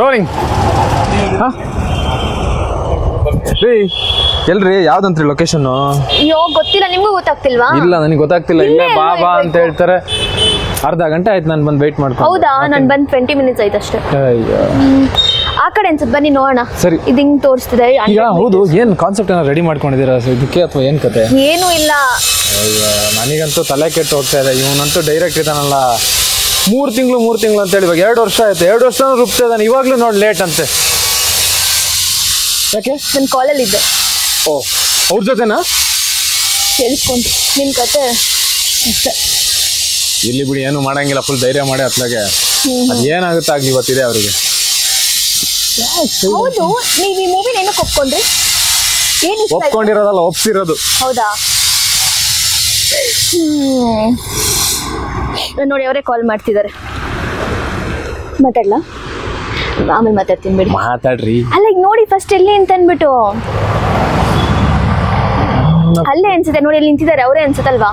Rolling ರೀ ಎಲ್ರಿ ಯಾವ್ದಂತ್ರಿ location ಅಯ್ಯೋ ಗೊತ್ತಿಲ್ಲ ನಿಮ್ಗೂ ಗೊತ್ತಾಗ್ತಿಲ್ವಾ ಇಲ್ಲ ನನಗೆ ಗೊತ್ತಾಗ್ತಿಲ್ಲ ಇಲ್ಲೇ ಇಲ್ಲೇ ಬಾ ಎಲ್ಲೋ ಬಾ ಅಂತ ಇರ್ಬೇಕು. ಹೇಳ್ತಾರೆ ಅರ್ಧ ಗಂಟೆ ಆಯ್ತು ನಾನು ಬಂದು ವೆಯ್ಟ್ ಮಾಡ್ಕೊಂಡು ಹೌದಾ ನಾನು ಬಂದ್ ಟ್ವೆಂಟಿ ಮಿನಿಟ್ಸ್ ಆಯ್ತು ಅಷ್ಟೇ ಅಯ್ಯೋ. ಆ ಕಡೆ ಅನ್ಸುತ್ತೆ ಬನ್ನಿ ನೋಡೋಣ ಸರಿ. ಇದು ಹಿಂಗ್ ತೋರಿಸ್ತಿದೆ ಈಗ ಹೌದು ಏನ್ ಕಾನ್ಸೆಪ್ಟ್ ಏನೋ ರೆಡಿ ಮಾಡ್ಕೊಂಡಿದ್ದೀರಾ ಸೊ ಇದಕ್ಕೆ ಅಥವಾ ಏನ್ ಕತೆ ಏನು ಇಲ್ಲ ಅಯ್ಯೋ ನನಗಂತೂ ತಲೆ ಕೆಟ್ಟು ಹೋಗ್ತಾ ಇದೆ ಇವನಂತೂ ಡೈರೆಕ್ಟ್ ಇದಾನಲ್ಲ ಮೂರು ತಿಂಗಳು ಮೂರು ತಿಂಗಳು ಅಂತೇಳಿ ಇವಾಗ ಎರಡು ವರ್ಷ ಆಯ್ತು ಎರಡು ವರ್ಷ ರುಬ್ತಾ ಇದ್ದಾನೆ ಇವಾಗಲೂ ನೋಡಿ ಲೇಟ್ ಅಂತೆ ಯಾಕೆ ನನ್ನ ಕಾಲಲ್ಲಿ ಇದ್ದೆ ಓ ಅವ್ರ ಜೊತೆನಾ ಕೇಳಿಸ್ಕೊಂಡು ನಿನ್ ಕತೆ ಅಷ್ಟೇ ಇಲ್ಲಿ ಬಿಡಿ ಏನು ಮಾಡಂಗಿಲ್ಲ ಫುಲ್ ಧೈರ್ಯ ಮಾಡಿ ಅತ್ಲಾಗೆ ಅದೇನಾಗುತ್ತೆ ಆಗ್ಲಿ ಇವತ್ತಿದೆ ಅವರಿಗೆ ಹೌದು ನೀವ್ ಈ ಮೂವಿನ ಏನಕ್ಕೆ ಒಪ್ಕೊಂಡ್ರಿ ಏನ್ ಇಷ್ಟ ಆಯ್ತು? ಒಪ್ಕೊಂಡಿರೋದಲ್ಲ ಒಪ್ಸಿರೋದು ಹೌದಾ ಹ್ಮ್ ನಾನ್ ನೋಡಿ ಅವರೇ ಕಾಲ್ ಮಾಡ್ತಿದ್ದಾರೆ ಮಾತಾಡ್ಲಾ ಆಮೇಲೆ ಮಾತಾಡ್ತೀನಿ ಬಿಡಿ ಮಾತಾಡ್ರಿ ಅಲ್ಲ ಈಗ ನೋಡಿ ಫಸ್ಟ್ ಎಲ್ಲಿ ಅಂತ ಅಂದ್ಬಿಟ್ಟು ಅಲ್ಲೇ ಅನ್ಸುತ್ತೆ ನೋಡಿ ಅಲ್ಲಿ ನಿಂತಿದ್ದಾರೆ ಅವರೇ ಅನ್ಸುತ್ತಲ್ವಾ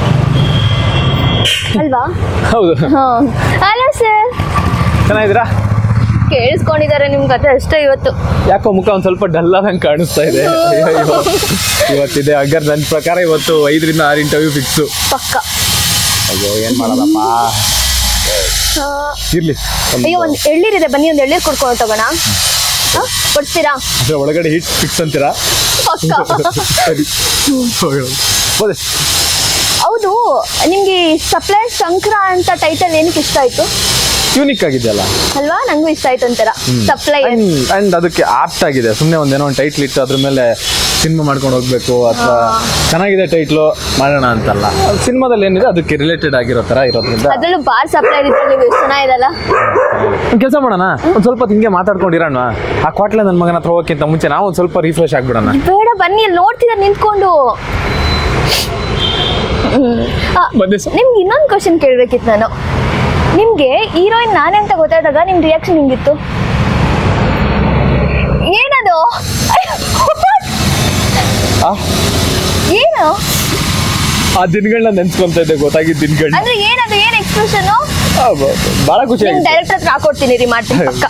ಅಲ್ವಾ ಹೌದು ಹಾ ಅಲ್ಲ ಸರ್ ಚೆನ್ನಾಗಿದ್ದೀರಾ ಕೇಳಿಸ್ಕೊಂಡಿದ್ದಾರೆ ನಿಮ್ ಕತೆ ಅಷ್ಟೇ ಇವತ್ತು ಯಾಕೋ ಮುಖ ಒಂದ್ ಸ್ವಲ್ಪ ಡಲ್ ಆದಂಗೆ ಕಾಣಿಸ್ತಾ ಇದೆ ಅಯ್ಯೋ. ಇವತ್ತಿದೆ ಹಾಗಾದ್ರೆ ನನ್ನ ಪ್ರಕಾರ ಇವತ್ತು ಐದರಿಂದ ಆರು ಇಂಟರ್ವ್ಯೂ ಫಿಕ್ಸು ಪಕ್ಕ ಅಯ್ಯೋ ಏನ್ ಮಾಡೋದಪ್ಪ ಆ, ಇರ್ಲಿ ಒಂದ್- ಅಯ್ಯೋ ಒಂದ್ ಎಳ್ಳೀರಿದೆ ಬನ್ನಿ ಒಂದ್ ಎಳ್ಳೀರ್ ಕುಡ್ಕೊಂಡು ಹೋಗೋಣ ಕೊಡ್ತೀರಾ ಅದ್ರ ಒಳಗಡೆ ಹಿಟ್ ಫಿಕ್ಸ್ ಅಂತೀರಾ ಪಕ್ಕ ಸರಿ ಹೋಗೋಣ. ಹೋದೆ ಹೌದು ನಿಮ್ಗೆ ಸಪ್ಲೈ ಶಂಕರ ಅಂತ ಟೈಟಲ್ ಏನಕ್ಕೆ ಇಷ್ಟ ಆಯ್ತು ಯೂನಿಕ್ ಆಗಿದೆಯಲ್ಲ ಅಲ್ವಾ ನಂಗೂ ಇಷ್ಟ ಆಯ್ತು ಅಂತಾರ ಸಪ್ಲೈ ಅಂಡ್ ಅದಕ್ಕೆ ಆಪ್ಟ್ ಆಗಿದೆ ಸುಮ್ಮನೆ ಒಂದೇನೋ ಒಂದು ಟೈಟ್ಲ್ ಇಟ್ಟು ಅದ್ರ ಮೇಲೆ ಸಿನಿಮಾ ಮಾಡ್ಕೊಂಡು ಹೋಗ್ಬೇಕು ಅಥವಾ ಚೆನ್ನಾಗಿದೆ ಟೈಟ್ಲು ಮಾಡೋಣ ಅಂತಲ್ಲ ಸಿನಿಮಾದಲ್ಲಿ ಏನಿದೆ ಅದಕ್ಕೆ ರಿಲೇಟೆಡ್ ಆಗಿರೋ ತರ ಇರೋದ್ರಿಂದ ಅದ್ರಲ್ಲೂ ಬಾರ್ ಸಪ್ಲೈ ಇದ್ರಲ್ಲಿ ನೀವು ಎಷ್ಟು ಚೆನ್ನಾಗಿದಲ್ಲ ಕೆಲಸ ಮಾಡೋಣ ಒಂದ್ ಸ್ವಲ್ಪ ಹೊತ್ತು ಹಿಂಗೆ ಮಾತಾಡ್ಕೊಂಡಿರೋಣ ಆ ಕ್ವಾಟ್ಲೆ ನನ್ನ ಮಗನ ಹತ್ರ ಹೋಗೋಕ್ಕಿಂತ ಮುಂಚೆ ನಾವು ಒಂದು ಸ್ವಲ್ಪ ರಿಫ್ರೆಶ್ ಆಗ್ಬಿಡೋಣ ಬೇಡ ಬನ್ನಿ ಅಲ್ಲಿ ನೋಡ್ತಿದ್ದಾರೆ ನಿಂತ್ಕೊಂಡು ಹ್ಮ್. ಆ, ಬಂದೆ ಸರ್. ನಿಮ್ಗೆ ಇನ್ನೊಂದು ಕ್ವಶನ್ ಕೇಳ್ಬೇಕಿತ್ತು ನಾನು ನಿಮ್ಗೆ ಹೀರೋಯಿನ್ ನಾನೇ ಅಂತ ಗೊತ್ತಾದಾಗ ನಿಮ್ ರಿಯಾಕ್ಷನ್ ಹಿಂಗಿತ್ತು ಏನದು ಆ, ಏನು ಆ ದಿನಗಳನ್ನ ನೆನ್ಸ್ಕೊಂತ ಇದ್ದೆ ಗೊತ್ತಾಗಿದ್ದ ದಿನಗಳನ್ನ ಅಂದ್ರೆ ಏನದು ಏನ್ ಎಕ್ಸ್ಪ್ರೆಷನ್ ಬಹಳ ಖುಷಿ ನಿಮ್ ಆಗಿದೆ ಡೈರೆಕ್ಟರ್ ಹತ್ರ ಹಾಕೊಡ್ತೀನಿ ರೀ ಮಾಡ್ತೀನಿ ಪಕ್ಕ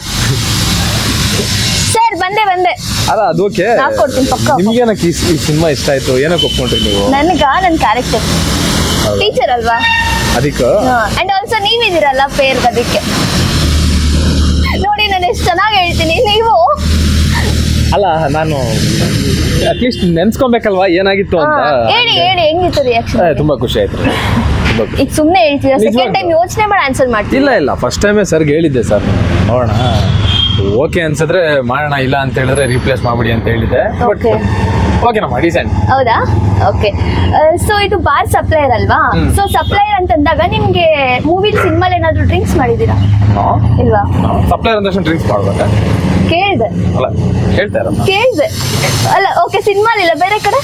ಸರ್ ಬಂದೆ ಬಂದೆ ಅಲ್ಲ ಅದು ಓಕೆ ಹಾಕ್ಕೊಡ್ತೀನಿ, ಪಕ್ಕ. ನಿಮ್ಗೇನಕ್ಕೆ ಈ ಈ ಸಿನಿಮಾ ಇಷ್ಟ ಆಯ್ತು ಏನಕ್ಕೆ ಒಪ್ಕೊಂಡ್ರಿ ನೀವು ನನ್ಗ ನನ್ ಕ್ಯಾರೆಕ್ಟರ್ ಟೀಚರ್ ಅಲ್ವಾ ಅದಕ್ಕೆ ಅಂಡ್ ಆಲ್ಸೋ ನೀವಿದ್ದೀರಲ್ಲ ಪೇರ್ ಅದಕ್ಕೆ ನೋಡಿ ನಾನು ಎಷ್ಟು ಚೆನ್ನಾಗಿ ಹೇಳ್ತೀನಿ ನೀವು ಅಲ್ಲ ನಾನು ಅಟ್ಲೀಸ್ಟ್ ನೆನ್ಸ್ಕೊಬೇಕಲ್ವಾ ಏನಾಗಿತ್ತು ಹಾ, ಅಂತ ಹೇಳಿ ಹೇಳಿ ಹೆಂಗಿತ್ತು ರಿಯಾಕ್ಷನ್ ಏ, ತುಂಬಾ ಖುಷಿ ಆಯ್ತು ತುಂಬಾ ಖುಷಿ. ಈಗ ಸುಮ್ಮನೆ ಹೇಳ್ತೀರಾ ಸೆಕೆಂಡ್ ನಿಜವಾಗ್ಲೂ. ಟೈಮ್ ಯೋಚನೆ ಮಾಡಿ ಆನ್ಸರ್ ಮಾಡ್ತೀನಿ ಇಲ್ಲ ಇಲ್ಲ ಫಸ್ಟ್ ಟೈಮೇ ಸರ್ಗೆ ಹೇಳಿದ್ದೆ ಸರ್ ನೋಡೋಣ ಓಕೆ ಅನ್ಸಿದ್ರೆ ಮಾಡೋಣ ಇಲ್ಲ ಅಂತ ಹೇಳಿದ್ರೆ ರೀಪ್ಲೇಸ್ ಮಾಡ್ಬಿಡಿ ಅಂತ ಹೇಳಿದ್ದೆ ಬಟ್ Okay. ಓಕೆನಮ್ಮ ಡಿಸೈನ್ ಹೌದಾ ಓಕೆ ಸೊ ಇದು ಬಾರ್ ಸಪ್ಲೈಯರ್ ಅಲ್ವಾ ಸೊ ಸಪ್ಲೈಯರ್ ಅಂತಂದಾಗ ನಿಮ್ಗೆ ಮೂವಿ ಸಿನಿಮಾಲ್ ಏನಾದ್ರು ಡ್ರಿಂಕ್ಸ್ ಮಾಡಿದೀರಾ ಇಲ್ವಾ ಸಪ್ಲೈರ್ ಅಂದ ತಕ್ಷಣ ಡ್ರಿಂಕ್ಸ್ ಮಾಡ್ಬೇಕಾ ಕೇಳ್ದೆ ಅಲ್ಲ ಹೇಳ್ತಾ ಇರಮ್ಮ ಕೇಳ್ದೆ ಅಲ್ಲ ಓಕೆ ಸಿನಿಮಾಲ್ ಇಲ್ಲ ಬೇರೆ ಕಡೆ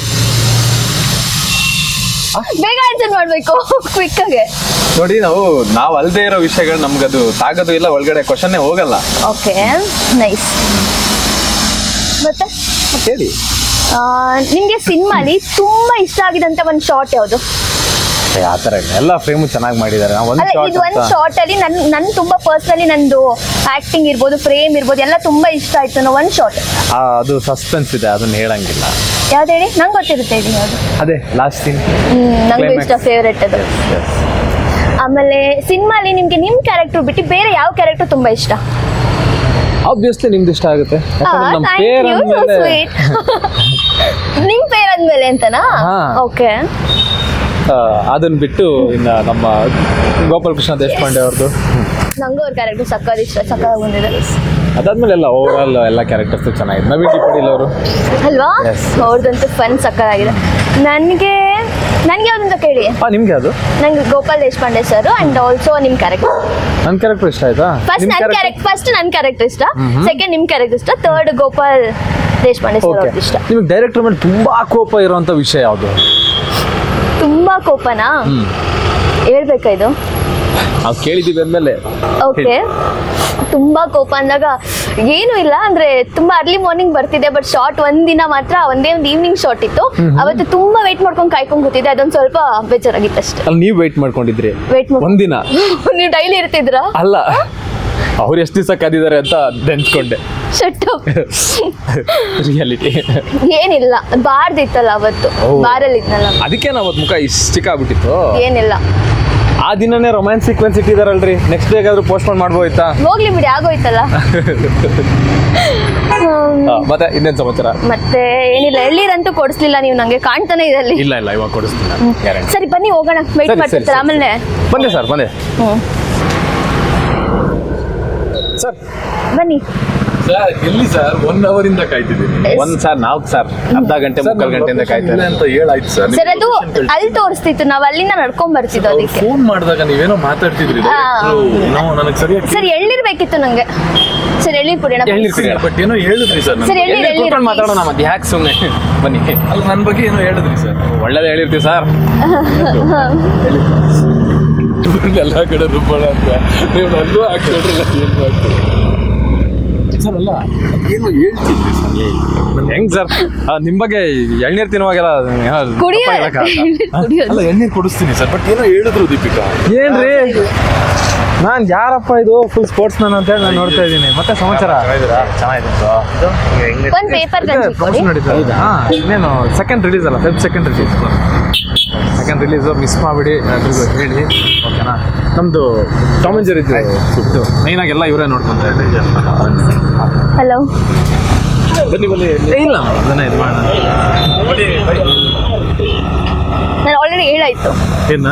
ಬೇಗ ಆನ್ಸರ್ ಮಾಡ್ಬೇಕು ಕ್ವಿಕ್ ಆಗಿ ನೋಡಿ ನಾವು ನಾವು ಅಲ್ದೇ ಇರೋ ವಿಷಯಗಳು ನಮ್ಗದು ತಾಗೋದು ಇಲ್ಲ ಒಳಗಡೆ ಕ್ವಶನ್ನೇ ಹೋಗಲ್ಲ ಓಕೆ ನೈಸ್ ಮತ್ತೆ ಹೇಳಿ ಆ, ನಿಮ್ಗೆ ಸಿನಿಮಾಲಿ ತುಂಬಾ ಇಷ್ಟ ಆಗಿದಂತ ಒಂದ್ ಶಾರ್ಟ್ ಯಾವುದು ಆ ಥರ ಇಲ್ಲ ಎಲ್ಲ ಫ್ರೇಮು ಚೆನ್ನಾಗಿ ಮಾಡಿದ್ದಾರೆ ನಾವು ಒಂದು ಅಲ್ಲ ಇದು ಒಂದ್ ಶಾರ್ಟ್ ಶಾರ್ಟ್ ಅಲ್ಲಿ ನನ್ ನನ್ ತುಂಬಾ ಪರ್ಸನಲಿ ನಂದು ಆಕ್ಟಿಂಗ್ ಇರ್ಬೋದು ಫ್ರೇಮ್ ಇರ್ಬೋದು ಎಲ್ಲ ತುಂಬಾ ಇಷ್ಟ ಆಯ್ತು ಅನ್ನೋ ಒಂದ್ ಶಾರ್ಟ್ ಅದು ಸಸ್ಪೆನ್ಸ್ ಇದೆ ಅದನ್ನ ಹೇಳಂಗಿಲ್ಲ ಯಾವ್ದು ಹೇಳಿ ನಂಗೆ ಗೊತ್ತಿರುತ್ತೆ ಹೇಳಿ ಯಾವ್ದು ಅದೇ ಲಾಸ್ಟ್ ಸೀನ್ ಹ್ಮ್ ನಂಗೂ Climax. ಇಷ್ಟ ಫೇವ್ರೆಟ್ ಅದು ಆಮೇಲೆ ಸಿನಿಮಾಲಿ ನಿಮ್ಗೆ ನಿಮ್ ಕ್ಯಾರೆಕ್ಟರ್ ಬಿಟ್ಟು ಬೇರೆ ಯಾವ ಕ್ಯಾರೆಕ್ಟರ್ ತುಂಬಾ ಇಷ್ಟ ಆಬ್ವಿಯಸ್ಲಿ ನಿಮ್ದು ಇಷ್ಟ ಆಗುತ್ತೆ ಯಾಕಂದ್ರೆ ನಮ್ಮ ಥ್ಯಾಂಕ್ ಪೇರ್ ಯು ಸೊ ಅಂದ್ಮೇಲೆ ಸ್ವೀಟ್ ನಿಮ್ ಪೇರ್ ಅಂದ್ಮೇಲೆ ಅಂತನಾ ಹಾ. ಓಕೆ ಆ, ಅದನ್ನ ಬಿಟ್ಟು ಇನ್ನ ನಮ್ಮ ಗೋಪಾಲ್ ಕೃಷ್ಣ ದೇಶಪಾಂಡೆ ಅವ್ರದ್ದು ನಂಗೂ ಅವ್ರ ಕ್ಯಾರೆಕ್ಟರ್ ಸಕ್ಕತ್ ಇಷ್ಟ ಸಕ್ಕತ್ತಾಗಿ ಬಂದಿದೆ ಅದಾದ್ಮೇಲೆ ಎಲ್ಲ ಓವರ್ ಆಲ್ ಎಲ್ಲ ಕ್ಯಾರೆಕ್ಟರ್ಸ್ ಚೆನ್ನಾಗಿದೆ ನವೀನ್ ಡಿ ಪಾಟೀಲ್ ಅವರು ಅಲ್ವಾ Yes. ಅವ್ರದ್ದಂತೂ ಫನ್ ಸಕ್ಕತ್ತಾಗಿದೆ ನನಗೆ ನನಗೆ ಯಾವ್ದಂತ ಕೇಳಿ ಆ ನಿಮ್ಗೆ ಅದು ನಂಗೆ Gopal Deshpande sir and also ನಿಮ್ ಕ್ಯಾರೆಕ್ಟರ್ ನನ್ನ ಕ್ಯಾರೆಕ್ಟರ್ ಇಷ್ಟ ಆಯ್ತಾ ಫಸ್ಟ್ ನಿಮ್ ನನ್ character? ಕ್ಯಾರೆಕ್ಟರ್ ಫಸ್ಟ್ ನನ್ ಕ್ಯಾರೆಕ್ಟರ್ ಇಷ್ಟ ಸೆಕೆಂಡ್ ನಿಮ್ ಕ್ಯಾರೆಕ್ಟರ್ ಇಷ್ಟ third Gopal Deshpande sir okay ಅವ್ರದ್ದು ಇಷ್ಟ ನಿಮ್ಗೆ ಡೈರೆಕ್ಟರ್ ಮೇಲೆ ತುಂಬಾ ಕೋಪ ಇರುವಂತ ವಿಷಯ ಯಾವುದು ತುಂಬಾ ಕೋಪನಾ ಹೇಳ್ಬೇಕಾ ಇದು ನಾವು ಕೇಳಿದೀವಿ ಅಂದ್ಮೇಲೆ ಓಕೆ ತುಂಬಾ ಕೋಪ ಅಂದಾಗ ಏನು ಇಲ್ಲ ಅಂದ್ರೆ ತುಂಬಾ ಅರ್ಲಿ ಮಾರ್ನಿಂಗ್ ಬರ್ತಿದೆ ಬಟ್ ಶಾರ್ಟ್ ಒಂದಿನ ಮಾತ್ರ ಒಂದೇ ಒಂದು ಈವ್ನಿಂಗ್ ಶಾರ್ಟ್ ಇತ್ತು ಅವತ್ತು ತುಂಬಾ ವೇಟ್ ಮಾಡ್ಕೊಂಡು ಕಾಯ್ಕೊಂಡ್ ಕೂತಿದ್ದೆ ಅದೊಂದು ಸ್ವಲ್ಪ ಬೇಜಾರಾಗಿತ್ತು ಅಷ್ಟೇ ಅಲ್ಲಿ ನೀವು ವೆಯ್ಟ್ ಮಾಡ್ಕೊಂಡಿದ್ರಿ ವೇಟ್ ಮಾಡಿ ಒಂದಿನ ನೀವು ಡೈಲಿ ಇರ್ತಿದ್ರಾ ಅಲ್ಲ ಅವ್ರು ಎಷ್ಟು ದಿವಸ ಕಾದಿದ್ದಾರೆ ಅಂತ ನೆನ್ಸ್ಕೊಂಡೆ ಶಟ್ ರಿಯಾಲಿಟಿ ಏನಿಲ್ಲ ಬಾರ್ದಿತ್ತಲ್ಲ ಅವತ್ತು ಓ. ಬಾರಲ್ಲಿ ಇದ್ನಲ್ಲ ಅದಕ್ಕೆ ನಾವು ಅವತ್ತು ಮುಖ ಇಷ್ಟು ಚಿಕ್ಕಾಗ್ಬಿಟ್ಟಿತ್ತು ಏನಿಲ್ಲ ಆ ದಿನನೇ ರೊಮ್ಯಾನ್ಸ್ ಸೀಕ್ವೆನ್ಸ್ ಇಟ್ಟಿದಾರಲ್ರಿ ನೆಕ್ಸ್ಟ್ ಡೇಗಾದ್ರೂ ಪೋಸ್ಟ್ ಪೋನ್ ಮಾಡ್ಬೋಯ್ತಾ ಹೋಗ್ಲಿ ಬಿಡಿ ಆಗೋಯ್ತಲ್ಲ ಹ್ಮ್. ಮತ್ತೆ ಇನ್ನೇನು ಸಮಾಚಾರ ಮತ್ತೆ ಏನಿಲ್ಲ ಎಳ್ಳೀರಂತೂ ಕೊಡಿಸ್ಲಿಲ್ಲ ನೀವು ನಂಗೆ ಕಾಣ್ತಾನೆ ಇದೆ ಅಲ್ಲಿ ಇಲ್ಲ ಇಲ್ಲ ಇವಾಗ ಕೊಡಿಸ್ತೀನಿ ಗ್ಯಾರಂಟಿ ಸರಿ ಬನ್ನಿ ಹೋಗೋಣ ವೆಯ್ಟ್ ಸರಿ, ಮಾಡ್ತಿರ್ತಾರೆ ಸರಿ, ಆಮೇಲೆ ಬಂದೆ ಸರ್ ಬಂದೆ ಹ್ಮ್ ಸರ್ ಬನ್ನಿ ಸರ್ ಎಲ್ಲಿ ಸರ್ ಒನ್ ಅವರ್ ಇಂದ ಕಾಯ್ತಿದ್ದೀನಿ ಒಂದ್ ಸರ್ ನಾವು ಸರ್ ಅರ್ಧ ಗಂಟೆ ಮುಕ್ಕಾಲು ಗಂಟೆಯಿಂದ ಕಾಯ್ತೇನೆ ಅಂತ ಹೇಳಾಯ್ತು ಸರ್ ಸರ್ ಅದು ಅಲ್ಲಿ ತೋರಿಸ್ತಿತ್ತು ನಾವ್ ಅಲ್ಲಿಂದ ನಡ್ಕೊಂಡ್ ಬರ್ತಿದ್ದು ಅದಕ್ಕೆ ಫೋನ್ ಮಾಡಿದಾಗ ನೀವೇನೋ ಮಾತಾಡ್ತಿದ್ರಿ ಆ. ನಾವು ನನಗೆ ಸರಿಯಾಗಿ ಸರ್ ಎಳ್ಳಿರ್ಬೇಕಿತ್ತು ನಂಗೆ ಸರ್ ಎಳ್ನೀರ್ ಕುಡಿಯೋಣ ಎಳ್ನೀರ್ ಕುಡಿಯೋಣ. ಬಟ್ ಏನೋ ಹೇಳಿದ್ರಿ ಸರ್ ಸರ್ ಎಳ್ನೀರ್ ಎಲ್ಲಿ ಎಳ್ನೀರ್ ಕೂತ್ಕೊಂಡು ಮಾತಾಡೋಣ ಮತ್ತೆ ಯಾಕೆ ಸುಮ್ಮನೆ ಬನ್ನಿ ಅಲ್ಲ ನನ್ನ ಬಗ್ಗೆ ಏನೋ ಹೇಳಿದ್ರಿ ಸರ್ ಒಳ್ಳೇದೇ ಹೇಳಿರ್ತೀವಿ ಸರ್ ಎಲ್ಲ ಕಡೆ ರುಬ್ಬಣ ಅಂತ ನೀವು ನನ್ನೂ ಹಾಕ್ಕೊಂಡ್ರಲ್ಲ ಏನ್ ಮಾಡ್ತೀರಿ ಸರ್ ಅಲ್ಲ ಏನೋ ಹೇಳ್ತಿದ್ರಿ ಸರ್ ಹೆಂಗ್ ಸರ್ ನಿಮ್ ಬಗ್ಗೆ ಎಳ್ನೀರ್ ತಿನ್ನುವಾಗೆಲ್ಲ ಏನೋ ಕುಡಿಯೋ ತಪ್ಪ ಹೇಳಕ್ಕಾಗತ್ತಾ? ಕುಡಿಯೋದು ಅಲ್ಲ ಎಣ್ಣೀರು ಕೊಡಿಸ್ತೀನಿ ಸರ್ ಬಟ್ ಏನೋ ಹೇಳಿದ್ರು ದೀಪಿಕಾ ಏನ್ರಿ ನಾನ್ ಯಾರಪ್ಪ ಇದು ಫುಲ್ ಸ್ಪೋರ್ಟ್ಸ್ ಮ್ಯಾನ್ ಅಂತ ಹೇಳಿ ನಾನು ನೋಡ್ತಾ ಇದ್ದೀನಿ ಮತ್ತೆ ಸಮಾಚಾರ ಒಂದ್ ಪೇಪರ್ ಗಂಜಿ ಕೊಡಿ ಪ್ರಮೋಷನ್ ನಡೀತಾ ಇದೆ ಹಾ ಇನ್ನೇನು ಸೆಕೆಂಡ್ ರಿಲೀಸ್ ಅಲ್ಲ Feb second release second release miss ಮಾಡಿಬಿಡಿ ಎಲ್ರಿಗೂ ಹೇಳಿ ಓಕೆನಾ ನಮ್ದು ಟಾಮ್ ಅಂಡ್ ಜೆರಿ ಇದು ಮೈನ್ ಆಗಿ ಎಲ್ಲ ಇವರೇ ನೋಡ್ಕೊಂತ ಇದ್ದಾರೆ ಹಲೋ ಬನ್ನಿ ಬನ್ನಿ ಇಲ್ಲ ಅದನ್ನ ಇದು ಮಾಡೋಣ ನಾನು ಆಲ್ರೆಡಿ ಹೇಳಾಯ್ತು ಏನ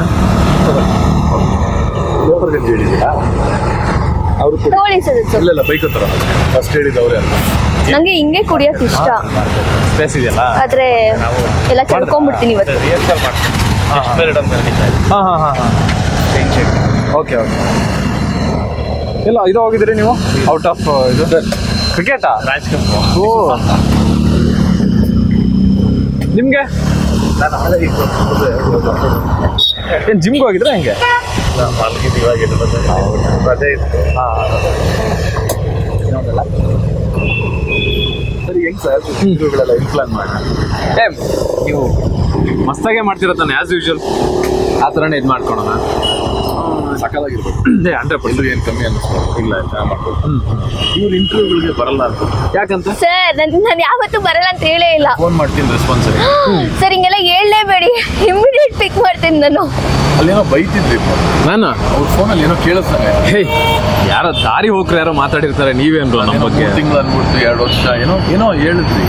ಲೋಕಲ್ ಗಂಜಿ ಹೇಳಿದ್ದೀರಾ ಅವರು ತಗೊಳ್ಳಿ ಸರ್ ಇದು. ಇಲ್ಲ ಇಲ್ಲ ಬೈಕ್ ಹತ್ರ ಫಸ್ಟ್ ಹೇಳಿದ್ದು ಅವರೇ ಅಂತ ನಂಗೆ ಹಿಂಗೆ ಕುಡಿಯೋಕ್ ಇಷ್ಟ ಸ್ಪೇಸ್ ಇದೆಯಲ್ಲ ಆದ್ರೆ ಎಲ್ಲ ಚಡ್ಕೊಂಡ್ಬಿಡ್ತೀನಿ ಇವತ್ತು ಹಾಂ ಹಾಂ ಹಾಂ ಹಾಂ ಓಕೆ ಓಕೆ ಇಲ್ಲ ಇದು ಹೋಗಿದ್ರಿ ನೀವು ಔಟ್ ಆಫ್ ಇದು ಕ್ರಿಕೆಟಾ ಓ ನಿಮಗೆ ಏನು ಜಿಮ್ಗೆ ಹೋಗಿದ್ರೆ ಹೆಂಗೆ ಸರಿ ಹೆಂಗ್ ಸರ್ ಇವುಗಳೆಲ್ಲ ಹೆಂಗ್ ಪ್ಲಾನ್ ಮಾಡಿ ಏ ನೀವು ಮಸ್ತಾಗೆ ಮಾಡ್ತಿರೋ ತಾನೆ ಆ್ಯಸ್ ಯೂಶುವಲ್ ಆ ಥರನೇ ಇದು ಮಾಡ್ಕೊಳೋಣ ಸಕಾಲಾಗಿರ್ಬೇಕು ಏ ಹಂಡ್ರೆಡ್ ಪರ್ಸೆಂಟ್ ಇದು ಏನು ಕಮ್ಮಿ ಅನ್ನಿಸ್ಬೋದು ಇಲ್ಲ ಇಲ್ಲ ಮಾಡ್ಬೋದು ಇವ್ರು ಇಂಟರ್ವ್ಯೂಗಳಿಗೆ ಬರಲ್ಲ ಅಂತ ಯಾಕಂತ ಸರ್ ನನ್ ನಾನು ಯಾವತ್ತೂ ಬರಲ್ಲ ಅಂತ ಹೇಳೇ ಇಲ್ಲ ಫೋನ್ ಮಾಡ್ತೀನಿ ರೆಸ್ಪಾನ್ಸ್ ಸರ್ ಹಿಂಗೆಲ್ಲ ಹೇಳಲೇಬೇಡಿ ಇಮಿಡಿಯೇಟ್ ಪಿಕ್ ಮಾಡ್ತೀನಿ ನಾನು ಅಲ್ಲೇನೋ ಬೈತಿದ್ರಿ ನಾನು ಅವ್ರ ಫೋನಲ್ಲಿ ಏನೋ ಕೇಳಿಸ್ತಾನೆ ಹೇ ಯಾರೋ ದಾರಿ ಹೋಗ್ರು ಯಾರೋ ಮಾತಾಡಿರ್ತಾರೆ ನೀವೇನ್ರು ನಮ್ಮ ಬಗ್ಗೆ ತಿಂಗಳು ಅನ್ಬಿಟ್ಟು ಎರಡು ವರ್ಷ ಏನೋ ಏನೋ ಹೇಳಿದ್ರಿ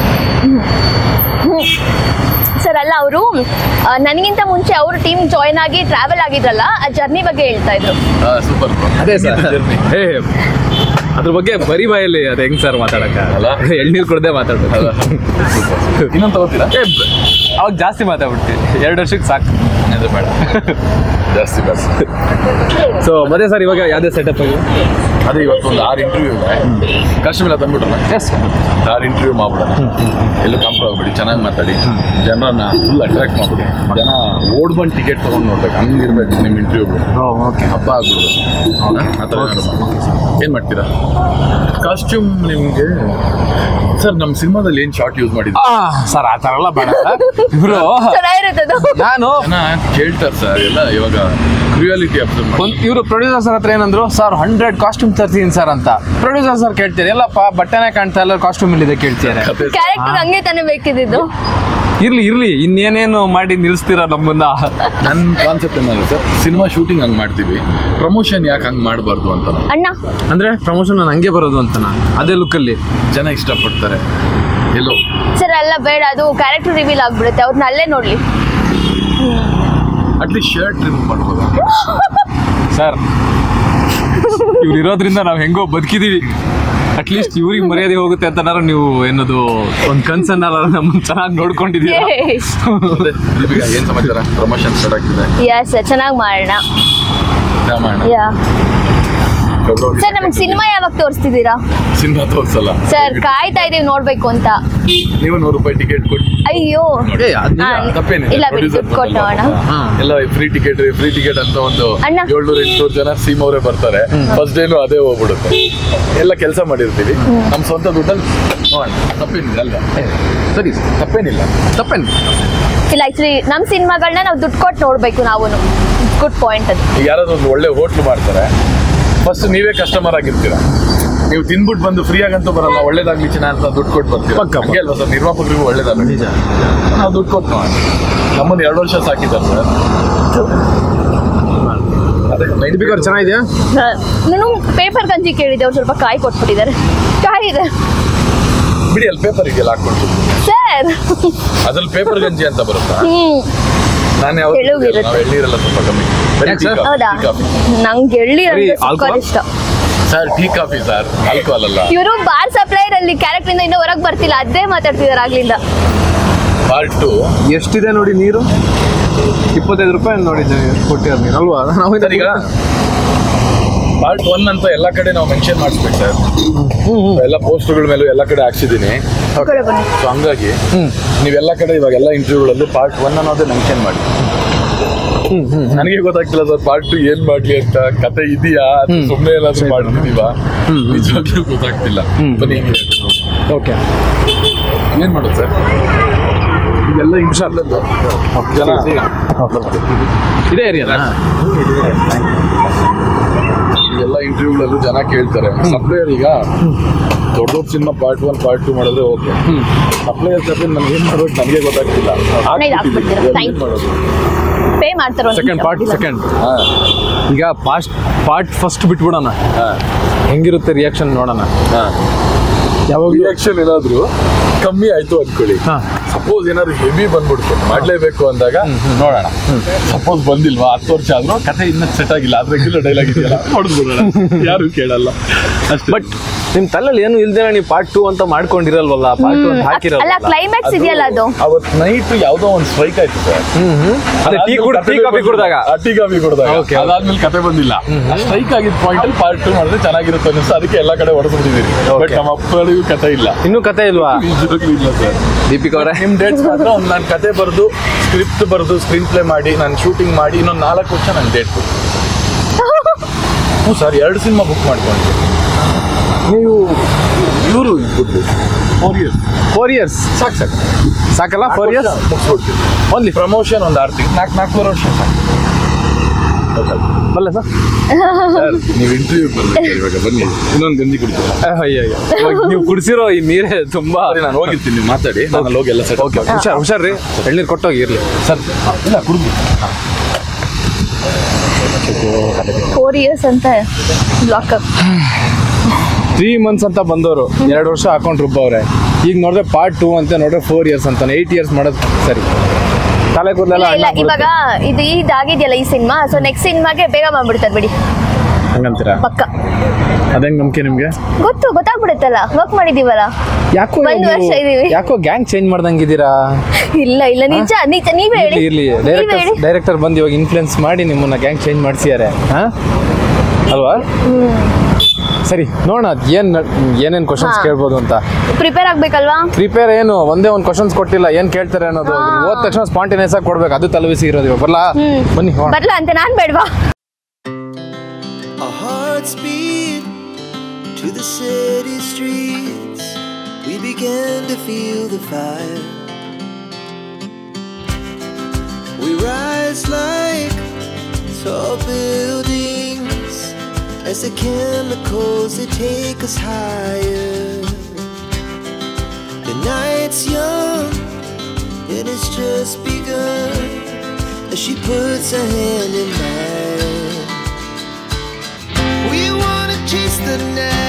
ಸರ್ ಅಲ್ಲ ಅವರು ನನಗಿಂತ ಮುಂಚೆ ಅವರು ಟೀಮ್ ಜಾಯ್ನ್ ಆಗಿ ಟ್ರಾವೆಲ್ ಆಗಿದ್ರಲ್ಲ ಆ ಜರ್ನಿ ಬಗ್ಗೆ ಹೇಳ್ತಾ ಇದ್ರು ಸೂಪರ್ ಅದೇ ಸರ್ ಜರ್ನಿ ಹೇ ಅದ್ರ ಬಗ್ಗೆ ಬರಿ ಬಾಯಲ್ಲಿ ಅದು ಹೆಂಗ್ ಸರ್ ಮಾತಾಡಕ್ಕ ಎಳ್ನೀರು ಕುಡ್ದೆ ಮಾತಾಡ್ಬೇಕು ಇನ್ನೊಂದು ತಗೋತೀರಾ ಏ ಬ- ಅವಾಗ ಜಾಸ್ತಿ ಮಾತಾಡ್ಬಿಡ್ತೀವಿ ಎರಡು ವರ್ಷಕ್ಕೆ ಸಾಕು ಅದು ಬೇಡ ಜಾಸ್ತಿ ಬೇಡ ಸೊ ಮತ್ತೆ ಸರ್ ಇವಾಗ ಯಾವುದೇ ಸೆಟಪ್ ಆಗಿ ಅದೇ ಇವತ್ತೊಂದು ಆರು ಇಂಟರ್ವ್ಯೂ ಇದೆ ಕಾಶ್ಮೀರ ತಂದ್ಬಿಟ್ರಲ್ಲ ಎಸ್ ಆರು ಇಂಟರ್ವ್ಯೂ ಮಾಡ್ಬಿಡೋಣ ಎಲ್ಲೂ ಕಂಪ್ರ ಆಗ್ಬಿಡಿ ಚೆನ್ನಾಗಿ ಮಾತಾಡಿ ಜನರನ್ನ ಫುಲ್ ಅಟ್ರಾಕ್ಟ್ ಮಾಡ್ಬಿಡಿ ಜನ ಓಡ್ ಬಂದು ಟಿಕೆಟ್ ತೊಗೊಂಡು ನೋಡ್ಬೇಕು ಹಂಗಿರ್ಬೇಕು ನಿಮ್ಮ ಇಂಟರ್ವ್ಯೂಗಳು ಓಕೆ ಹಬ್ಬ ಆಗ್ಬಿಡುದು ಹೌದಾ ಆ ಥರ ಏನು ಮಾಡ್ತೀರಾ ಕಾಸ್ಟ್ಯೂಮ್ ನಿಮಗೆ ಸರ್ ನಮ್ಮ ಸಿನಿಮಾದಲ್ಲಿ ಏನು ಶಾರ್ಟ್ ಯೂಸ್ ಮಾಡಿದ್ರು ಸರ್ ಆ ಥರ ಎಲ್ಲ ಬೇಡ ಸರ್ ಇವರು ಚೆನ್ನಾಗಿರುತ್ತದು ನಾನು ಜನ ಕೇಳ್ತಾರೆ ಸರ್ ಎಲ್ಲ ಇವಾಗ ಕ್ರಿಯಾಲಿಟಿ ಅಬ್ಸರ್ವ್ ಮಾಡಿ ಒಂದ್ ಇವರು ಪ್ರೊಡ್ಯೂಸರ್ ಸರ್ ಹತ್ರ ಏನಂದ್ರು ಸರ್ ಹಂಡ್ರೆಡ್ ಕಾಸ್ಟ್ಯೂಮ್ ತರ್ತೀನಿ ಸರ್ ಅಂತ ಪ್ರೊಡ್ಯೂಸರ್ ಸರ್ ಕೇಳ್ತಾರೆ ಎಲ್ಲಪ್ಪ ಬಟ್ಟೆನೇ ಕಾಣ್ತಾ ಇಲ್ಲ ಕಾಸ್ಟ್ಯೂಮ್ ಇಲ್ಲಿದೆ ಕೇಳ್ತಿದ್ದಾರೆ ಕತೆ ಕ್ಯಾರೆಕ್ಟರ್ ಹಂಗೆ ತಾನೇ ಬೇಕಿದ್ದು ಇರ್ಲಿ ಇರ್ಲಿ ಇನ್ನೇನೇನು ಮಾಡಿ ನಿಲ್ಲಿಸ್ತೀರ ನಮ್ಮನ್ನ ನನ್ನ ಕಾನ್ಸೆಪ್ಟ್ ಏನಲ್ಲ ಸರ್ ಸಿನಿಮಾ ಶೂಟಿಂಗ್ ಹಂಗೆ ಮಾಡ್ತೀವಿ ಪ್ರಮೋಷನ್ ಯಾಕೆ ಹಂಗೆ ಮಾಡಬಾರ್ದು ಅಂತ ಅಣ್ಣ ಅಂದ್ರೆ ಪ್ರಮೋಷನ್ ನಾನು ಹಂಗೆ ಬರೋದು ಅಂತ ನಾನು ಅದೇ ಲುಕ್ಕಲ್ಲಿ ಜನ ಇಷ್ಟಪಡ್ತಾರೆ ಎಲ್ಲೋ ಸರ್ ಎಲ್ಲ ಬೇಡ ಅದು ಕ್ಯಾರೆಕ್ಟರ್ ರಿವೀಲ್ ಆಗ್ಬಿಡುತ್ತೆ ಅವ್ರನ್ನ ಅಲ್ಲೇ ನೋಡ್ಲಿ ಅಟ್ಲೀಸ್ಟ್ ಶರ್ಟ್ ರಿಮೂವ್ ಮಾಡ್ಬೋದು ಸರ್ ಇವ್ರು ಇರೋದ್ರಿಂದ ನಾವು ಹೆಂಗೋ ಬದುಕಿದೀವಿ ಅಟ್ಲೀಸ್ಟ್ ಇವ್ರಿಗೆ ಮರ್ಯಾದೆ ಹೋಗುತ್ತೆ ಅಂತ ನೀವು ಏನದು ಒಂದು ಕನ್ಸನ್ನ ನಮ್ಮನ್ನ ಚೆನ್ನಾಗಿ ನೋಡ್ಕೊಂಡಿದ್ದೀರಾ ಮತ್ತೆ ದೀಪಿಕಾ ಏನು ಸಮಾಚಾರ ಪ್ರಮೋಷನ್ ಸ್ಟಾರ್ಟ್ ಆಗ್ತಿದೆ ಯಾ ಸರ್ ಚೆನ್ನಾಗಿ ಮಾಡೋಣ ರಾಮಾಯಣ ಯಾ ಸರ್ ನಮ್ಗೆ ಸಿನಿಮಾ ಯಾವಾಗ ತೋರಿಸ್ತಿದ್ದೀರಾ ಸಿನಿಮಾ ತೋರಿಸಲ್ಲ ಸರ್ ಕಾಯ್ತಾ ಇದೀವಿ ನೋಡ್ಬೇಕು ಅಂತ ನೀವು ನೂರು ರೂಪಾಯಿ ಟಿಕೆಟ್ ಕೊಟ್ಟು ಅಯ್ಯೋ ಏ, ಅದ್ ನಿಜ. ಹಾ, ತಪ್ಪೇನಿಲ್ಲ ಇಲ್ಲ ಬಿಡಿ Producer ದುಡ್ಡು ಕೊಟ್ಟು ಬಂದಲ್ಲ. ಹೋಗೋಣ ಹಾ. ಎಲ್ಲ ಫ್ರೀ ಟಿಕೆಟ್ ಫ್ರೀ ಟಿಕೆಟ್ ಅಂತ ಒಂದು ಅಣ್ಣ. ಏಳ್ನೂರ ಎಂಟ್ನೂರು ಜನ ಸೀಮ್ ಅವರೇ ಬರ್ತಾರೆ ಫಸ್ಟ್ ಡೇನು ಅದೇ ಹೋಗ್ಬಿಡುತ್ತೆ ಎಲ್ಲ ಕೆಲಸ ಮಾಡಿರ್ತೀವಿ ನಮ್ಮ ಸ್ವಂತ ದುಡ್ಡಲ್ಲಿ ನೋಡೋಣ ತಪ್ಪೇನಿಲ್ಲ ಅಲ್ವಾ ಸರಿ ತಪ್ಪೇನಿಲ್ಲ ತಪ್ಪೇನು ಇಲ್ಲ ಆಕ್ಚುಲಿ ನಮ್ಮ ಸಿನಿಮಾಗಳನ್ನ ನಾವು ದುಡ್ಡು ಕೊಟ್ಟು ನೋಡ್ಬೇಕು ನಾವು ಗುಡ್ ಪಾಯಿಂಟ್ ಅದು ಈಗ ಯಾರಾದ್ರೂ ಒಂದು ಒಳ್ಳೆ ಹೋಟ್ಲು ಮಾಡ್ತಾರೆ ಫಸ್ಟ್ ನೀವೇ ಕಸ್ಟಮರ್ ಆಗಿರ್ತೀರಾ ನೀವು ತಿನ್ಬಿಟ್ಟು ಬಂದು ಫ್ರೀ ಆಗಂತೂ ಬರಲ್ಲ ಒಳ್ಳೇದಾಗ್ಲಿ ಚಿನ್ನ ಅಂತ ದುಡ್ಡು ಕೊಟ್ಟು ಬರ್ತೀರಾ ಪಕ್ಕ, ಪಕ್ಕ. ಹಂಗೆ ಅಲ್ವಾ ಸರ್ ನಿರ್ಮಾಪಕರಿಗೂ ಒಳ್ಳೇದಲ್ಲ ನಿಜ ನಾವು ದುಡ್ಡು ಕೊಟ್ಟು ಮಾಡಿ ನಮ್ಮನ್ನು ಎರಡು ವರ್ಷ ಸಾಕಿದ್ದಾರೆ ಸರ್ ಅದೇ ದೀಪಿಕಾ ಅವ್ರು ಚೆನ್ನಾಗಿದೆಯಾ ನಾನು ಪೇಪರ್ ಗಂಜಿ ಕೇಳಿದ್ದೆ ಅವ್ರು ಸ್ವಲ್ಪ ಕಾಯಿ ಕೊಟ್ಬಿಟ್ಟಿದ್ದಾರೆ ಕಾಯಿ ಇದೆ ಬಿಡಿ ಅಲ್ಲಿ ಪೇಪರ್ ಇದೆಯಲ್ಲ ಹಾಕೊಂಡು ಸರ್ ಅದ್ರಲ್ಲಿ ಪೇಪರ್ ಗಂಜಿ ಅಂತ ಬರುತ್ತಾ ಹ್ಮ್ ನಾನು ಯಾವತ್ತೂ ತೆಳುಗಿರುತ್ತೆ. ನಾವು ಎಳ್ನೀರೆಲ್ಲ ಸ್ವಲ್ಪ ಕಮ್ಮಿ ಬರೀ ಯಾಕೆ ಟೀ ಸರ್? ಕಾಫಿ, ಹೌದಾ ಟೀ ಕಾಫಿ ನಂಗೆ ಎಳ್ಳಿ ಬರೀ ಅಂದ್ರೆ ಸಕ್ಕತ್ alcohol? ಇಷ್ಟ sir tea coffee sir alcohol ಅಲ್ಲ ಇವರು ಬಾರ್ ಸಪ್ಲೈರ್ ಅಲ್ಲಿ ಕ್ಯಾರೆಕ್ಟರ್ ಇಂದ ಇನ್ನೂ ಹೊರಗೆ ಬರ್ತಿಲ್ಲ ಅದೇ ಮಾತಾಡ್ತಿದಾರೆ ಆಗ್ಲಿಂದ ಪಾರ್ಟ್ ಟು ಎಷ್ಟಿದೆ ನೋಡಿ ನೀರು ಇಪ್ಪತ್ತೈದು ರೂಪಾಯಿ ನೋಡಿದ್ದೆ ಎಷ್ಟು ಕೊಟ್ಟಿದ್ದಾರೆ ನೀರು ಅಲ್ವಾ ನಾವು ಸರ್ ಈಗ ಪಾರ್ಟ್ ಒನ್ ಅಂತ ಎಲ್ಲ ಕಡೆ ನಾವು ಮೆನ್ಷನ್ ಮಾಡಿಸ್ಬೇಕು ಸರ್ ಎಲ್ಲ ಪೋಸ್ಟರ್ಗಳ ಮೇಲೂ ಎಲ್ಲ ಕಡೆ ಹಾಕ್ಸಿದ್ದೀನಿ ಕಡೆ ಬನ್ನಿ ಸೊ ಹಂಗಾಗಿ ಹ್ಮ್. ನೀವೆಲ್ಲ ಕಡೆ ಇವಾಗ ಎಲ್ಲ ಇಂಟರ್ವ್ಯೂಗಳಲ್ಲೂ ಪಾರ್ಟ್ ಒನ್ ಅನ್ನೋದೇ ಮೆನ್ಷನ್ ಮಾಡಿ ಹ್ಮ್ ಹ್ಮ್ ನನಗೆ ಗೊತ್ತಾಗ್ತಿಲ್ಲ ಸರ್ ಪಾರ್ಟ್ ಟು ಏನ್ ಮಾಡ್ಲಿ ಅಂತ ಕತೆ ಇದೆಯಾ ಸುಮ್ಮನೆ ಏನಾದ್ರು ಮಾಡ್ತಿದೀವಾ ನಿಜವಾಗ್ಲೂ ಗೊತ್ತಾಗ್ತಿಲ್ಲ ಹ್ಮ್. ಬನ್ನಿ ಓಕೆ ಏನ್ ಮಾಡೋದು ಸರ್ ಇದೆಲ್ಲ ಇನ್ಶಾಲ್ಲದ್ದು ಜನ ಇದೇ ಏರಿಯಾನಾ ಎಲ್ಲ ಇಂಟರ್ವ್ಯೂಗಳಲ್ಲೂ ಜನ ಕೇಳ್ತಾರೆ ಸಪ್ಲೈಯರ್ ಈಗ ದೊಡ್ಡ ದೊಡ್ಡ cinema part one part two ಮಾಡಿದ್ರೆ ಓಕೆ ಸಪ್ಲೈಯರ್ ಸಪ್ಲೈ ನಮ್ಗೆ ಏನ್ ಮಾಡೋದು ನನಗೆ ಗೊತ್ತಾಗ್ತಿಲ್ಲ ಇದು ಹಾಕ್ಬಿಡ್ತೀರಾ? ಏನ್ Thank you. ಮಾಡೋದು ಪೇ ಮಾಡ್ತಾರ ಸೆಕೆಂಡ್ ಪಾರ್ಟ್ ಸೆಕೆಂಡ್ ಹಾ ಈಗ ಪಾಸ್ಟ್ ಪಾರ್ಟ್ ಫಸ್ಟ್ ಬಿಟ್ಬಿಡೋಣ ಹಾ ಹೆಂಗಿರುತ್ತೆ ರಿಯಾಕ್ಷನ್ ನೋಡೋಣ ಹಾ ಯಾವಾಗಲೂ ರಿಯಾಕ್ಷನ್ ಏನಾದ್ರು ಕಮ್ಮಿ ಆಯ್ತು ಅನ್ಕೊಳ್ಳಿ ಹಾ. ಸಪೋಸ್ ಏನಾದ್ರು ಹೆವಿ ಬಂದ್ಬಿಡ್ತು ಮಾಡ್ಲೇಬೇಕು ಅಂದಾಗ ನೋಡೋಣ ಸಪೋಸ್ ಬಂದಿಲ್ವಾ ಹತ್ತು ವರ್ಷ ಆದ್ರೂ ಕತೆ ಇನ್ನ ಸೆಟ್ ಆಗಿಲ್ಲ ಅದ್ ರೆಗ್ಯುಲರ್ ಡೈಲಾಗ್ ಇದೆಯಲ್ಲ ಹೊಡೆದ್ಬಿಡೋಣ ಯಾರು ಕೇಳಲ್ಲ ಅಷ್ಟೇ ಬಟ್ ನಿಮ್ ತಲೆಯಲ್ಲಿ ಏನು ಇಲ್ದೇನೆ ನೀವು ಪಾರ್ಟ್ ಟೂ ಅಂತ ಮಾಡ್ಕೊಂಡಿರಲ್ವಲ್ಲ ಪಾರ್ಟ್ ಟೂ ಅಂತ ಅಲ್ಲ ಹಾಕಿರಲ್ಲ ಕ್ಲೈಮ್ಯಾಕ್ಸ್ ಇದೆಯಲ್ಲ ಅದು ಅವತ್ ನೈಟ್ ಯಾವ್ದೋ ಒಂದ್ ಸ್ಟ್ರೈಕ್ ಆಯ್ತು ಸರ್ ಹ್ಮ್ ಹ್ಮ್ ಅದೇ ಟೀ ಕುಡ್ ಟೀ ಕಾಫಿ ಕುಡ್ದಾಗ ಟೀ ಕಾಫಿ ಕುಡ್ದಾಗ Okay. ಅದಾದ್ಮೇಲೆ ಕತೆ ಬಂದಿಲ್ಲ ಸ್ಟ್ರೈಕ್ ಆಗಿದ್ ಪಾಯಿಂಟ್ ಅಲ್ಲಿ ಪಾರ್ಟ್ ಟು ಮಾಡಿದ್ರೆ ಚೆನ್ನಾಗಿರುತ್ತೆ ಅನಿಸ್ತು ಅದಕ್ಕೆ ಎಲ್ಲಾ ಕಡೆ ಹೊಡೆದ್ಬಿಟ್ಟಿದ್ದೀರಿ ಬಟ್ Okay. ನಮ್ಮ ಅಪ್ಪಳಿಗೂ ಕತೆ ಇಲ್ಲ ಇನ್ನೂ ಕತೆ ಇಲ್ವಾ ನಿಜವಾಗ್ಲೂ ಇಲ್ಲ ಸರ್ ದೀಪಿಕಾ ಅವರೇ ನಿಮ್ ಡೇಟ್ಸ್ ಮಾತ್ರ ಒಂದು ನಾನು ಕತೆ ಬರೆದು ಸ್ಕ್ರಿಪ್ಟ್ ಬರೆದು ಸ್ಕ್ರೀನ್ ಪ್ಲೇ ಮಾಡಿ ನಾನು ಶೂಟಿಂಗ್ ಮಾಡಿ ಇನ್ನೊಂದು ನಾಲ್ಕು ವರ್ಷ ನಾನು ಡೇಟ್ ಹ್ಞೂ ಸರ್ ಎರಡು ಸಿನಿಮಾ ಬುಕ್ ಮಾಡ್ಕೊಂಡು ನೀವು ಇವರು ಇಟ್ಬಿಟ್ಟು ಫೋರ್ ಇಯರ್ಸ್ ಫೋರ್ ಇಯರ್ಸ್ ಸಾಕು ಸಾಕು ಸಾಕಲ್ಲ ಫೋರ್ ಇಯರ್ಸ್ ಮುಗಿಸ್ಬಿಡ್ತೀವಿ ಓನ್ಲಿ ಪ್ರಮೋಷನ್ ಒಂದು ಆರು ತಿಂಗಳು ನಾಲ್ಕು ನಾಲ್ಕೂವರೆ ವರ್ಷ ಸಾಕು ಬಲ್ಲ ಸರ್ ಸರ್ ನೀವು ಇಂಟರ್ವ್ಯೂ ಬರ್ಬೇಕು ಇವಾಗ ಬನ್ನಿ ಇನ್ನೊಂದು ಗಂಜಿ ಕುಡಿತೀರಾ ಅಯ್ಯೋ ಇವಾಗ ನೀವು ಕುಡಿಸಿರೋ ಈ ನೀರೇ ತುಂಬಾ ಸರಿ ನಾನು ಹೋಗಿರ್ತೀನಿ ನೀವು ಮಾತಾಡಿ ನಾನು ಅಲ್ಲಿ ಹೋಗಿ ಎಲ್ಲ ಸೆಟ್ ಓಕೆ ಹುಷಾರ್ ಹುಷಾರ್ ರೀ ಎಳ್ನೀರು ಕೊಟ್ಟೋಗಿ ಇರ್ಲಿ ಸರ್ ಇಲ್ಲ ಕುಡಿದು ಫೋರ್ ಇಯರ್ಸ್ ಅಂತ ಬ್ಲಾಕ್ ತ್ರೀ ಮಂತ್ಸ್ ಅಂತ ಬಂದವರು ಎರಡು ವರ್ಷ ಹಾಕೊಂಡು ರುಬ್ಬವ್ರೆ ಈಗ ನೋಡಿದ್ರೆ ಪಾರ್ಟ್ ಟೂ ಅಂತ ನೋಡಿದ್ರೆ ಫೋರ್ ಇಯರ್ಸ್ ಅಂತಾನೆ ಏಯ್ಟ್ ಇಯರ್ಸ್ ಮಾಡೋದು ಸರಿ ತಲೆ ಕೂದಲೆಲ್ಲ ಇಲ್ಲ ಇಲ್ಲ ಇವಾಗ ಇದು ಇದಾಗಿದೆಯಲ್ಲ ಈ ಸಿನಿಮಾ ಸೊ ನೆಕ್ಸ್ಟ್ ಸಿನಿಮಾಗೆ ಬೇಗ ಮಾಡ್ಬಿಡ್ತಾರೆ ಬಿಡಿ ಹಂಗಂತೀರಾ ಪಕ್ಕ ಅದಂಗ್ ನಂಬಿಕೆ ನಿಮ್ಗೆ ಗೊತ್ತು ಗೊತ್ತಾಗ್ಬಿಡುತ್ತಲ್ಲ ವರ್ಕ್ ಮಾಡಿದೀವಲ್ಲ ಯಾಕೋ ಒಂದ್ ನೀವು- ವರ್ಷ ಇದೀವಿ. ಯಾಕೋ ಗ್ಯಾಂಗ್ ಚೇಂಜ್ ಮಾಡ್ದಂಗಿದ್ದೀರಾ ಇಲ್ಲ ಇಲ್ಲ ನಿಜ ನಿಜ ನೀವೇ ಹೇಳಿ ಇರ್ಲಿ ಇರ್ಲಿ ನೀವೇ ಡೈರೆಕ್ಟರ್ ಹೇಳಿ ಡೈರೆಕ್ಟರ್ ಬಂದು ಇವಾಗ ಇನ್ಫ್ಲುಯೆನ್ಸ್ ಮಾಡಿ ನಿಮ್ಮನ್ನ ಗ್ಯಾಂಗ್ ಚೇಂಜ್ ಮಾಡಿಸಿದ್ದಾರೆ ಹಾ ಅಲ್ವಾ ಸರಿ ನೋಡೋಣ ಏನ್ ಏನೇನ್ ಕ್ವಶನ್ಸ್ ಹಾ. ಕೇಳ್ಬೋದು ಅಂತ ಪ್ರಿಪೇರ್ ಆಗ್ಬೇಕಲ್ವಾ ಪ್ರಿಪೇರ್ ಏನು ಒಂದೇ ಒಂದು ಕ್ವಶನ್ಸ್ ಕೊಟ್ಟಿಲ್ಲ ಏನ್ ಕೇಳ್ತಾರೆ ಅನ್ನೋದು ಹಾ. ಓದ್ ತಕ್ಷಣ ಸ್ಪಾಂಟಿನಿಯಸ್ ಆಗಿ ಕೊಡ್ಬೇಕು ಅದು ತಲೆಬಿಸಿ ಇರೋದು ಇವಾಗ ಬರ್ಲಾ ಹ್ಮ್. ಬನ್ನಿ ಹೋಗೋಣ. ಬರ್ಲ ಅಂತ ನಾನ್ ಬೇಡ್ವಾ Our hearts beat to the city streets. We began to feel the fire. We rise like tall buildings as the chemicals they take us higher. The night's young and it's just begun as she puts her hand in mine. We wanna chase the night